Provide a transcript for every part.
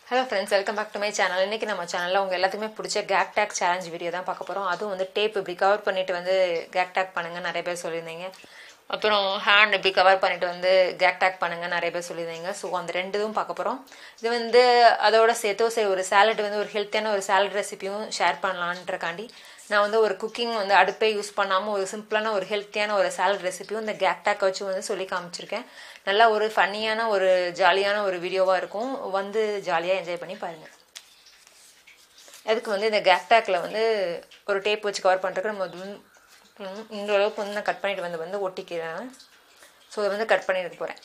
hello friends welcome back to my channel இன்றைக்கி நம்ம சேனலில் உங்கள் எல்லாத்துக்குமே பிடிச்ச கேக் டேக் சேலஞ்ச் வீடியோ தான் பார்க்க போகிறோம் அதுவும் வந்து டேப் இப்படி கவர் பண்ணிட்டு வந்து கேக் டேக் பண்ணுங்க நிறைய பேர் சொல்லியிருந்தீங்க அப்புறம் ஹேண்ட் இப்படி கவர் பண்ணிட்டு வந்து கேக் டேக் பண்ணுங்க நிறைய பேர் சொல்லியிருந்தீங்க ஸோ அந்த ரெண்டு இதுவும் பார்க்க போகிறோம் இது வந்து அதோட சேர்த்து சரி ஒரு சாலட் வந்து ஒரு ஹெல்த்தியான ஒரு சாலட் ரெசிபியும் ஷேர் பண்ணலான்றக்காண்டி நான் வந்து ஒரு குக்கிங் வந்து அடுப்பே யூஸ் பண்ணாமல் ஒரு சிம்பிளான ஒரு ஹெல்த்தியான ஒரு சாலட் ரெசிபியும் இந்த கேக் டேக் வச்சு வந்து சொல்லி காமிச்சிருக்கேன் நல்லா ஒரு ஃபன்னியான ஒரு ஜாலியான ஒரு வீடியோவாக இருக்கும் வந்து ஜாலியாக என்ஜாய் பண்ணி பாருங்கள் அதுக்கு வந்து இந்த கேக் டேக்கில் வந்து ஒரு டேப் வச்சு கவர் பண்ணுறதுக்கு நம்ம வந்து ம், இந்த அளவுக்கு வந்து நான் கட் பண்ணிட்டு வந்து வந்து ஒட்டிக்கிறேன் ஸோ இதை வந்து கட் பண்ணிட்டு போகிறேன்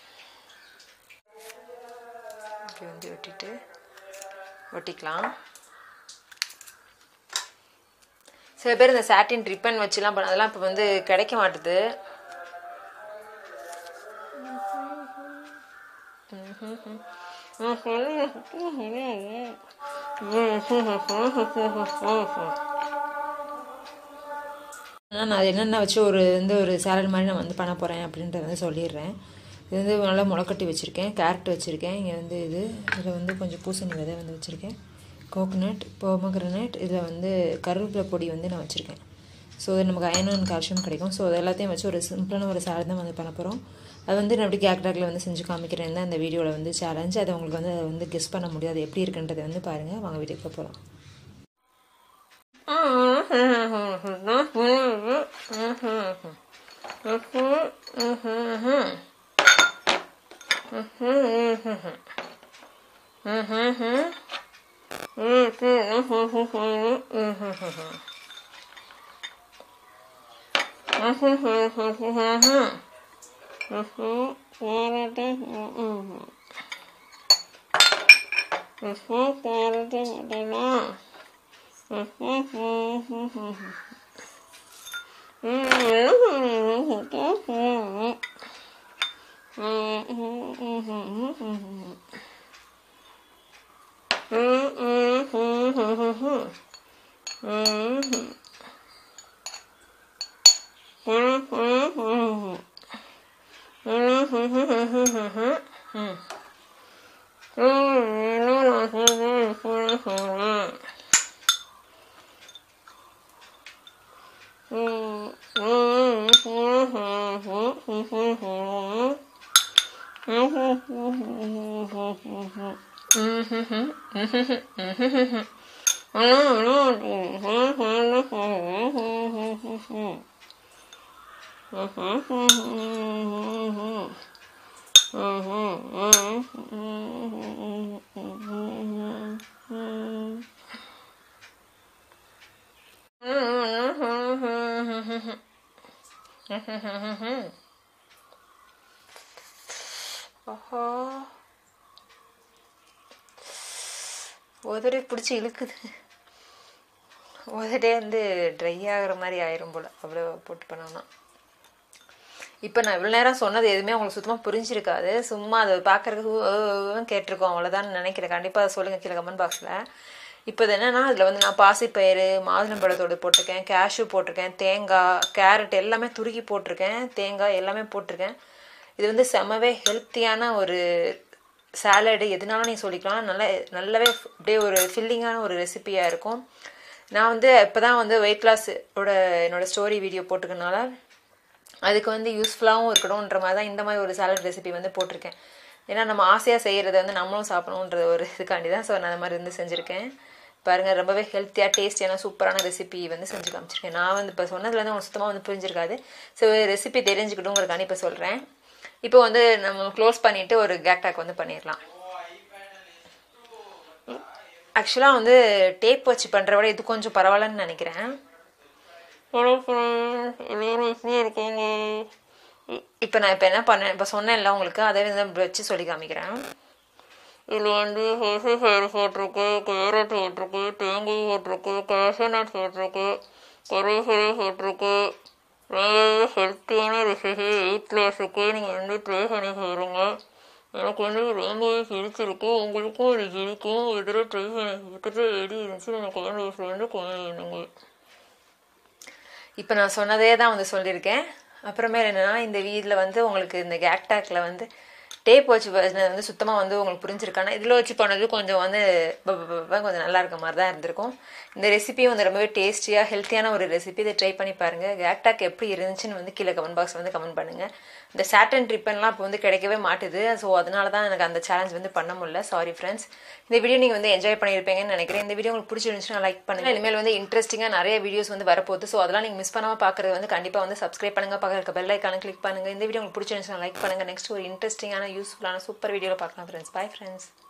இப்படி வந்து ஒட்டிட்டு ஒட்டிக்கலாம் சில பேர் இந்த சாட்டின் ரிப்பன் வச்சுலாம் பண்ண அதெல்லாம் இப்போ வந்து கிடைக்க மாட்டுது ஆனால் நான் அது என்னென்ன வச்சு ஒரு வந்து ஒரு சேலட் மாதிரி நான் வந்து பண்ண போகிறேன் அப்படின்றத வந்து சொல்லிடுறேன் இது வந்து நல்லா முளைக்கட்டி வச்சுருக்கேன் கேரட் வச்சுருக்கேன் இங்கே வந்து இது இதில் வந்து கொஞ்சம் பூசணி விதை வந்து வச்சுருக்கேன் கோகோனட் போமக்ரனட் இதில் வந்து கருவேப்பிலை பொடி வந்து நான் வச்சுருக்கேன் ஸோ இது நமக்கு அயன் அண்ட் கால்சியம் கிடைக்கும் ஸோ அது எல்லாத்தையும் வச்சு ஒரு சிம்பிளான ஒரு சாலட் தான் வந்து பண்ண போகிறோம் அது வந்து நான் அப்படி கேக் டாக்ல வந்து செஞ்சு காமிக்கிறேன் தான் அந்த வீடியோவில் வந்து சேலஞ்ச் அதை உங்களுக்கு வந்து அதை வந்து கெஸ் பண்ண முடியாது எப்படி இருக்குன்றதை வந்து பாருங்கள் வாங்க வீட்டுக்கு போகலாம் ஆஹா உதறி பிடிச்சி இழுக்குது உதறே வந்து ட்ரை ஆகிற மாதிரி ஆயிரும் போல் அவ்வளோ போட்டு பண்ணோம்னா இப்போ நான் இவ்வளோ நேரம் சொன்னது எதுவுமே உங்களுக்கு சுத்தமாக புரிஞ்சிருக்காது சும்மா அதை பார்க்குறதுக்கு கேட்டிருக்கோம் அவ்வளோதான் நினைக்கிறேன் கண்டிப்பாக அதை சொல்லுங்கள் கீழே கமெண்ட் பாக்ஸில் இப்போ இது என்னென்னா அதில் வந்து நான் பாசிப்பயிறு மாதுளம்பழத்தோடு போட்டிருக்கேன் கேஷ்யூ போட்டிருக்கேன் தேங்காய் கேரட் எல்லாமே துருக்கி போட்டிருக்கேன் தேங்காய் எல்லாமே போட்டிருக்கேன் இது வந்து செமவே ஹெல்த்தியான ஒரு சாலடு எதுனாலும் நீ சொல்லிக்கலாம் நல்ல நல்லாவே அப்படியே ஒரு ஃபில்லிங்கான ஒரு ரெசிபியாக இருக்கும் நான் வந்து இப்போ தான் வந்து வெயிட் லாஸோட என்னோடய ஸ்டோரி வீடியோ போட்டிருக்கனால அதுக்கு வந்து யூஸ்ஃபுல்லாகவும் இருக்கணுன்ற மாதிரி தான் இந்த மாதிரி ஒரு சாலட் ரெசிபி வந்து போட்டிருக்கேன் ஏன்னா நம்ம ஆசையாக செய்கிறத வந்து நம்மளும் சாப்பிடணுன்ற ஒரு இதுக்காண்டி தான் ஸோ நான் அந்த மாதிரி வந்து செஞ்சுருக்கேன் பாருங்கள் ரொம்பவே ஹெல்த்தியாக டேஸ்டியான சூப்பரான ரெசிபி வந்து செஞ்சு காமிச்சிருக்கேன் நான் வந்து இப்போ சொன்னதுலேருந்து உங்களுக்கு சுத்தமாக வந்து புரிஞ்சிருக்காது ஸோ ரெசிபி தெரிஞ்சுக்கிட்டுங்கிறக்காண்டி இப்போ சொல்கிறேன் இப்போ வந்து நம்ம க்ளோஸ் பண்ணிவிட்டு ஒரு கேக் டேக் வந்து பண்ணிடலாம் ஆக்சுவலாக வந்து டேப் வச்சு பண்ணுற விட இது கொஞ்சம் பரவாயில்லன்னு நினைக்கிறேன் இருக்கீங்க இப்போ நான் இப்போ என்ன பண்ணேன் இப்போ சொன்னேன்ல உங்களுக்கு அதே வந்து வச்சு சொல்லி காமிக்கிறேன் இதில் வந்து ஹெசி ஹேர் போட்டிருக்கு கேரட் போட்டிருக்கு தேங்காய் போட்டிருக்கு கேஷனட் போட்டிருக்கு கருவேப்பிலை போட்டிருக்கு நிறைய ஹெல்த்தியான ரெசிபி வெயிட் லாஸுக்கு நீங்கள் வந்து ட்ரை பண்ணி பாருங்க எனக்கு வந்து ரொம்பவே பிடிச்சிருக்கு உங்களுக்கும் இது இருக்கும் ஒரு தடவை ட்ரை பண்ணி பார்த்துட்டு எப்படி இருந்துச்சு நம்ம கமெண்ட் பாக்ஸில் வந்து கமெண்ட் பண்ணுங்க இப்போ நான் சொன்னதே தான் வந்து சொல்லியிருக்கேன் அப்புறமேல என்னென்னா இந்த வீட்டில் வந்து உங்களுக்கு இந்த கேக்டாக்ல வந்து டேப் வச்சு பண்ணது வந்து சுத்தமாக வந்து உங்களுக்கு புரிஞ்சிருக்கானா இதில் வச்சு பண்ணது கொஞ்சம் வந்து ப- ப- ப- கொஞ்சம் நல்லா இருக்க மாதிரி தான் இருந்திருக்கும் இந்த ரெசிபியும் வந்து ரொம்பவே டேஸ்டியாக ஹெல்த்தியான ஒரு ரெசிபி இதை ட்ரை பண்ணி பாருங்கள் கேக்டாக் எப்படி இருந்துச்சுன்னு வந்து கீழே கமெண்ட் பாக்ஸ் வந்து கமெண்ட் பண்ணுங்கள் இந்த சாட்டன் ட்ரிப்பன்லாம் இப்போ வந்து கிடைக்கவே மாட்டுது ஸோ அதனால தான் எனக்கு அந்த சேலஞ்ச் வந்து பண்ண முடியல சாரி ஃப்ரெண்ட்ஸ் இந்த வீடியோ நீங்கள் வந்து என்ஜாய் பண்ணியிருப்பீங்கன்னு நினைக்கிறேன் இந்த வீடியோ உங்களுக்கு பிடிச்சிருந்துச்சுன்னா லைக் பண்ணுங்கள் இனிமேல் வந்து இன்ட்ரெஸ்டிங்காக நிறைய வீடியோஸ் வந்து வரப்போகுது ஸோ அதெல்லாம் நீங்கள் மிஸ் பண்ணாமல் பார்க்குறது வந்து கண்டிப்பாக வந்து சப்ஸ்கிரைப் பண்ணுங்கள் பக்கத்தில் பெல் ஐக்கான கிளிக் பண்ணுங்கள் இந்த வீடியோ உங்களுக்கு பிடிச்சிருந்துச்சுன்னா லைக் பண்ணுங்கள் நெக்ஸ்ட் ஒரு இன்ட்ரெஸ்டிங்கான யூஸ்ஃபுல்லான சூப்பர் வீடியோவில் பார்க்கலாம் ஃப்ரெண்ட்ஸ் பை ஃப்ரெண்ட்ஸ்